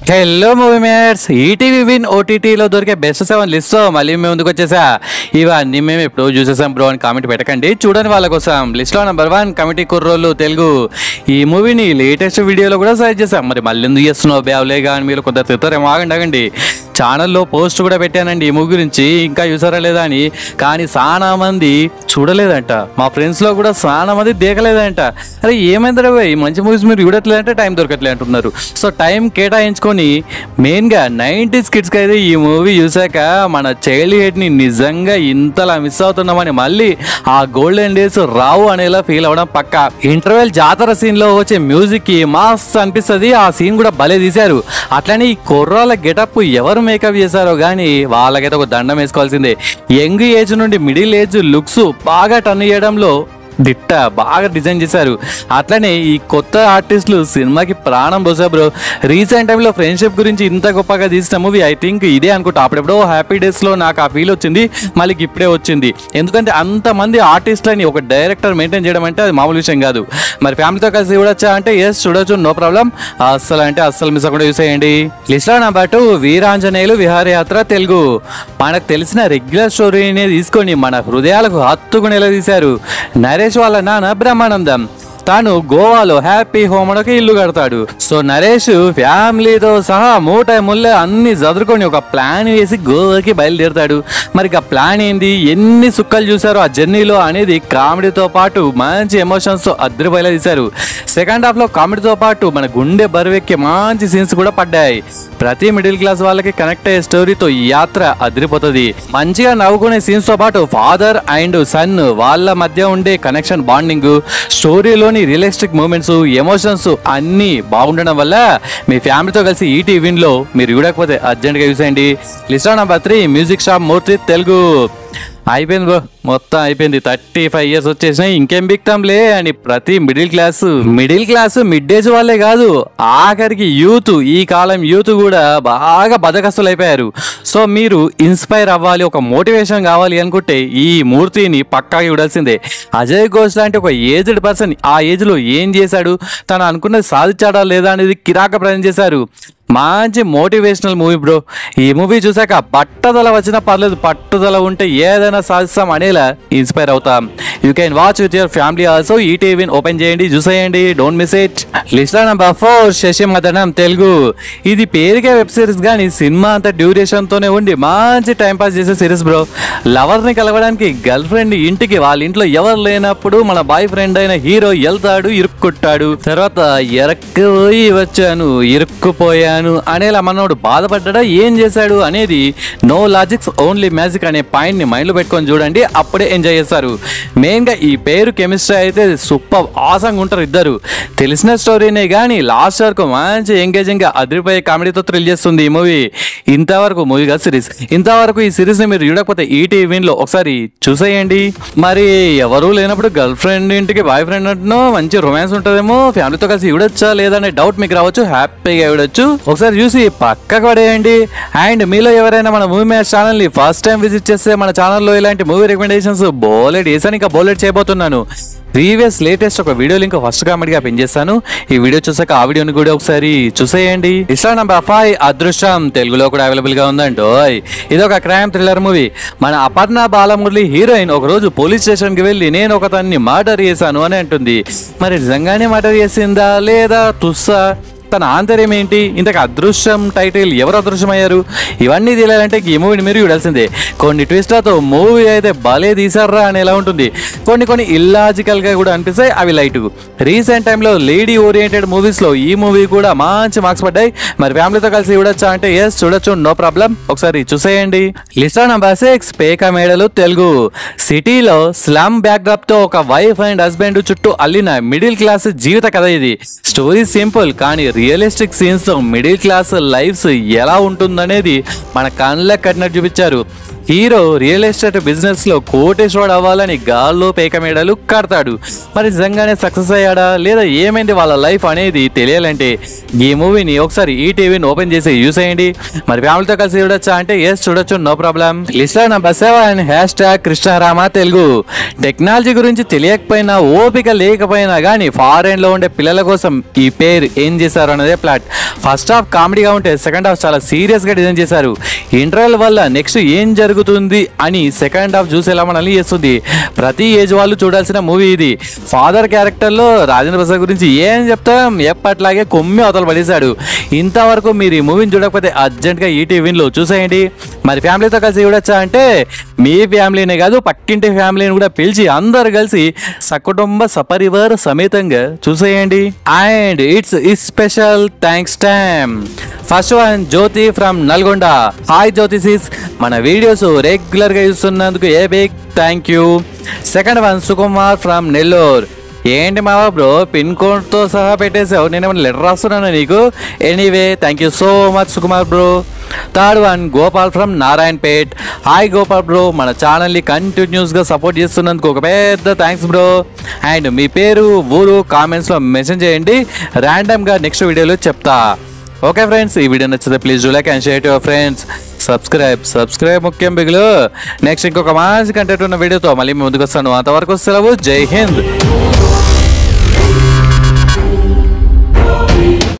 hello movie mates ETV Win ఓటీటీలో దొరికే best seven list మళ్ళీ మేము ముందుకు వచ్చేసా ఇవన్నీ మేము ఎప్పుడో చూసేసాం బ్రో అని కామెంట్ పెట్టకండి చూడని వాళ్ళ కోసం లిస్ట్లో నెంబర్ వన్ కమిటీ కుర్రోళ్ళు తెలుగు ఈ మూవీని లేటెస్ట్ వీడియోలో కూడా సజెస్ట్ చేశాం మరి మళ్ళీ ఎందుకు చేస్తున్నావు బ్యావ్లే కానీ మీరు కొంత తిత్తారేమో ఆగండి ఆగండి ఛానల్లో పోస్ట్ కూడా పెట్టానండి ఈ మూవీ గురించి ఇంకా చూసారా లేదా అని కానీ చాలా మంది చూడలేదంట మా ఫ్రెండ్స్లో కూడా చాలా మంది దేకలేదంట అరే ఏమైందిరా భయ్ ఈ మంచి మూవీస్ మీరు చూడట్లేదంటే టైం దొరకట్లే అంటున్నారు సో టైం కేటాయించుకొని మెయిన్గా నైంటీస్ కిడ్స్కి అయితే ఈ మూవీ చూసాక మన చైల్డ్ హెడ్ని నిజంగా ఇంతలా మిస్ అవుతున్నామని మళ్ళీ ఆ గోల్డెన్ డేస్ రావు అనేలా ఫీల్ అవ్వడం పక్క ఇంటర్వెల్ జాతర సీన్లో వచ్చే మ్యూజిక్కి మాస్ అనిపిస్తుంది ఆ సీన్ కూడా భలే తీశారు అట్లనే ఈ కుర్రాల గెటప్ ఎవరు మేకప్ చేశారో కానీ వాళ్ళకైతే ఒక దండం వేసుకోవాల్సిందే యంగ్ ఏజ్ నుండి మిడిల్ ఏజ్ లుక్స్ బాగా టర్న్ చేయడంలో దిట్ట బాగా డిజైన్ చేశారు అట్లనే ఈ కొత్త ఆర్టిస్టులు సినిమాకి ప్రాణం పోసా బ్రో రీసెంట్ టైంలో ఫ్రెండ్షిప్ గురించి ఇంత గొప్పగా తీసిన మూవీ ఐ థింక్ ఇదే అనుకుంటా అప్పుడెప్పుడో హ్యాపీ డేస్లో నాకు ఆ ఫీల్ వచ్చింది మళ్ళీ ఇప్పుడే వచ్చింది ఎందుకంటే అంతమంది ఆర్టిస్టులని ఒక డైరెక్టర్ మెయింటైన్ చేయడం అంటే అది మామూలు విషయం కాదు మరి ఫ్యామిలీతో కలిసి చూడొచ్చా అంటే ఎస్ చూడొచ్చు నో ప్రాబ్లం అస్సలు అంటే అస్సలు మిస్ అవ్వకుండా చూసేయండి లిస్ట్లో నా పాటు వీరాంజనేయులు విహారయాత్ర తెలుగు మనకు తెలిసిన రెగ్యులర్ స్టోరీని తీసుకొని మన హృదయాలకు హత్తుకునేలా తీశారు నరేష్ వాళ్ళ నాన్న బ్రహ్మానందం తాను గోవాలో హ్యాపీ హోమ్కి ఇల్లు కడతాడు సో నరేష్ ఫ్యామిలీతో సహా మూట ముల్లె అన్ని చదువుకొని ఒక ప్లాన్ వేసి గోవాకి బయలుదేరుతాడు మరి ఇక ప్లాన్ ఏంది ఎన్ని సుక్కలు చూసారో ఆ జర్నీలో అనేది కామెడీతో పాటు మంచి ఎమోషన్స్ తో అద్దరిపోయేలా తీశారు సెకండ్ హాఫ్ లో కామెడీతో పాటు మన గుండె బరువెక్కే మంచి సీన్స్ కూడా పడ్డాయి ప్రతి మిడిల్ క్లాస్ వాళ్ళకి కనెక్ట్ అయ్యే స్టోరీతో ఈ యాత్ర అదిరిపోతుంది మంచిగా నవ్వుకునే సీన్స్ తో పాటు ఫాదర్ అండ్ సన్ వాళ్ళ మధ్య ఉండే కనెక్షన్ బాండింగ్ స్టోరీలోని రియలిస్టిక్ మూమెంట్స్ ఎమోషన్స్ అన్నీ బాగుండడం వల్ల మీ ఫ్యామిలీతో కలిసి ఈ టీవీలో మీరు చూడకపోతే అర్జెంట్గా చూసేయండి list number three music shop Murthy Telugu అయిపోయింది బ్రో మొత్తం అయిపోయింది థర్టీ ఫైవ్ ఇయర్స్ వచ్చేసినాయి ఇంకేం బిక్తాంలే అని ప్రతి middle class middle class mid age వాళ్ళే కాదు ఆఖరికి యూత్ ఈ కాలం యూత్ కూడా బాగా బదకస్తులు అయిపోయారు సో మీరు ఇన్స్పైర్ అవ్వాలి ఒక మోటివేషన్ కావాలి అనుకుంటే ఈ మూర్తిని పక్కాగా చూడాల్సిందే అజయ్ ఘోష్ లాంటి ఒక ఏజ్డ్ పర్సన్ ఆ ఏజ్ లో ఏం చేశాడు తను అనుకున్నది సాధించాడా లేదా అనేది కిరాక ప్రజెంట్ చేశారు మంచి మోటివేషనల్ మూవీ బ్రో ఈ మూవీ చూసాక పట్టుదల వచ్చినా పర్లేదు పట్టుదల ఉంటే ఏదైనా సాధిస్తాం అనేలా ఇన్స్పైర్ అవుతాం you can watch with your family also ఈ టీవీని ఓపెన్ చేయండి చూసేయండి don't miss it list number four Sasi Madanam Telugu ఇది పేరుగా వెబ్ సిరీస్ కానీ సినిమా అంత డ్యూరేషన్ తోనే ఉండి మంచి టైం పాస్ చేసే సిరీస్ బ్రో లవర్ ని కలవడానికి గర్ల్ ఫ్రెండ్ ఇంటికి వాళ్ళ ఇంట్లో ఎవరు లేనప్పుడు మన బాయ్ ఫ్రెండ్ అయిన హీరో వెళ్తాడు ఇరుక్కుంటాడు తర్వాత ఎరక్కుపోయి వచ్చాను ఇరుక్కుపోయాను అనేలా మనోడు బాధపడ్డా ఏం చేశాడు అనేది నో లాజిక్స్ ఓన్లీ మ్యాజిక్ అనే పాయింట్ ని మైండ్ లో పెట్టుకొని చూడండి అప్పుడే ఎంజాయ్ చేస్తారు మెయిన్ గా ఈ పేరు కెమిస్ట్రీ అయితే సూపర్ ఆసంగా ఉంటారు ఇద్దరు తెలిసిన స్టోరీనే కానీ లాస్ట్ వరకు మంచి ఎంగేజింగ్ గా అదిరిపోయే కామెడీతో థ్రిల్ చేస్తుంది ఈ మూవీ ఇంతవరకు మూవీ కాదు సిరీస్ ఇంతవరకు ఈ సిరీస్ ని మీరు చూడకపోతే ఈటీవీ లో ఒకసారి చూసేయండి మరి ఎవరు లేనప్పుడు గర్ల్ ఫ్రెండ్ ఇంటికి బాయ్ ఫ్రెండ్ అంటున్నా మంచి రొమాన్స్ ఉంటుందేమో ఫ్యామిలీతో కలిసి చూడొచ్చా లేదనే డౌట్ మీకు రావచ్చు హ్యాపీగా చూడొచ్చు ఒకసారి చూసి పక్కకు పడేయండి అండ్ మీలో ఎవరైనా మన మూవీ మ్యాచ్ ఛానల్ ని ఫస్ట్ టైం విజిట్ చేస్తే మన ఛానల్లో ఇలాంటి మూవీ రికమెండేషన్స్ బోలెడ్ వేసాను ఇంకా బోలెడ్ చేయబోతున్నాను ప్రీవియస్ లేటెస్ట్ ఒక వీడియో లింక్ ఫస్ట్ కామెంట్ గా పిన్ చేస్తాను ఈ వీడియో చూసాక ఆ వీడియోని కూడా ఒకసారి చూసేయండి ఇస్లా నంబర్ ఫైవ్ అదృష్టం తెలుగులో కూడా అవైలబుల్ గా ఉందంటో ఇది ఒక క్రైమ్ థ్రిల్లర్ మూవీ మన అపర్ణ బాలమురళి హీరోయిన్ ఒక రోజు పోలీస్ స్టేషన్ కి వెళ్ళి నేను ఒక తన్ని మర్డర్ చేశాను అని అంటుంది మరి నిజంగానే మర్డర్ చేసిందా లేదా తుస్సా తన ఆంతర్యం ఏంటి ఇంతకు అదృశ్యం టైటిల్ ఎవరు అదృశ్యమయ్యారు ఇవన్నీ తెలియాలంటే ఈ మూవీని మీరు చూడాల్సిందే కొన్ని ట్విస్ట్లతో మూవీ అయితే భలే తీసారా అని ఎలా ఉంటుంది కొన్ని కొన్ని ఇల్లాజికల్ గా కూడా అనిపిస్తాయి అవి లైట్ రీసెంట్ టైంలో లేడీ ఓరియంటెడ్ మూవీస్ లో ఈ మూవీ కూడా మంచి మార్క్స్ పడ్డాయి మరి ఫ్యామిలీతో కలిసి చూడొచ్చా అంటే ఎస్ చూడొచ్చు నో ప్రాబ్లం ఒకసారి చూసేయండి లిస్ట్ నెంబర్ సిక్స్ పేక మేడలు తెలుగు సిటీలో స్లమ్ బ్యాక్డ్రాప్ తో ఒక వైఫ్ అండ్ హస్బెండ్ చుట్టూ అల్లిన మిడిల్ క్లాస్ జీవిత కథ ఇది స్టోరీ సింపుల్ కానీ రియలిస్టిక్ సీన్స్ తో మిడిల్ క్లాస్ లైఫ్స్ ఎలా ఉంటుందనేది మన కళ్ళ కట్టినట్టు చూపించారు హీరో రియల్ ఎస్టేట్ బిజినెస్ లో కోటేశ్వరుడు అవ్వాలని గాల్లో పేక మేడలు కడతాడు మరి నిజంగానే సక్సెస్ అయ్యాడా లేదా ఏమైంది వాళ్ళ లైఫ్ అనేది తెలియాలంటే ఈ మూవీని ఒకసారి ఈ టీవీని ఓపెన్ చేసి యూస్ అయ్యండి మరి ఫ్యామిలీతో కలిసి చూడొచ్చా అంటే ఎస్ చూడొచ్చు no problem list number seven hashtag Krishnarama Telugu technology గురించి తెలియకపోయినా ఓపిక లేకపోయినా కానీ ఫారెన్ లో ఉండే పిల్లల కోసం ఈ పేరు ఏం చేశారు అన్నదే ప్లాట్ ఫస్ట్ హాఫ్ కామెడీగా ఉంటే సెకండ్ హాఫ్ చాలా సీరియస్ గా డిజైన్ చేశారు ఇంటర్వెల్ వల్ల నెక్స్ట్ ఏం జరుగుతుంది అని సెకండ్ హాఫ్ చూసేలా మనల్ని చేస్తుంది ప్రతి ఏజ్ వాళ్ళు చూడాల్సిన మూవీ ఇది ఫాదర్ క్యారెక్టర్ లో రాజేంద్ర ప్రసాద్ గురించి ఏం చెప్తాం ఎప్పట్లాగే కొమ్మి అవతల పడేశాడు ఇంతవరకు మీరు ఈ మూవీని చూడకపోతే అర్జెంట్ గా ఈ టీవీలో చూసేయండి మరి ఫ్యామిలీతో కలిసి చూడొచ్చా అంటే మీ ఫ్యామిలీనే కాదు పక్కింటి ఫ్యామిలీని కూడా పిలిచి అందరు కలిసి సకుటుంబ సపరివార సమేతంగా చూసేయండి అండ్ ఇట్స్ ఈ special thanks time first one Jyothi from Nalgonda hi Jyothi sis మన వీడియోస్ రెగ్యులర్ గా చూస్తున్నందుకు a big thank you second one Sukumar from Nellore ఏంటి మావా బ్రో పిన్ కోడ్తో సహా పెట్టేసావు నేను ఏమైనా లెటర్ రాస్తున్నాను నీకు anyway thank you so much Sukumar bro third one Gopal from Narayanpet hi Gopal bro మన ఛానల్ని కంటిన్యూస్గా సపోర్ట్ చేస్తున్నందుకు ఒక పెద్ద థ్యాంక్స్ బ్రో అండ్ మీ పేరు ఊరు కామెంట్స్లో మెన్షన్ చేయండి ర్యాండమ్గా నెక్స్ట్ వీడియోలో చెప్తా ఓకే ఫ్రెండ్స్ ఈ వీడియో నచ్చితే please do like and share your friends subscribe subscribe ముఖ్యం బిగులు నెక్స్ట్ ఇంకొక మంచి కంటెంట్ ఉన్న వీడియోతో మళ్ళీ మీ ముందుకు వస్తాను అంతవరకు సెలవు జై హింద్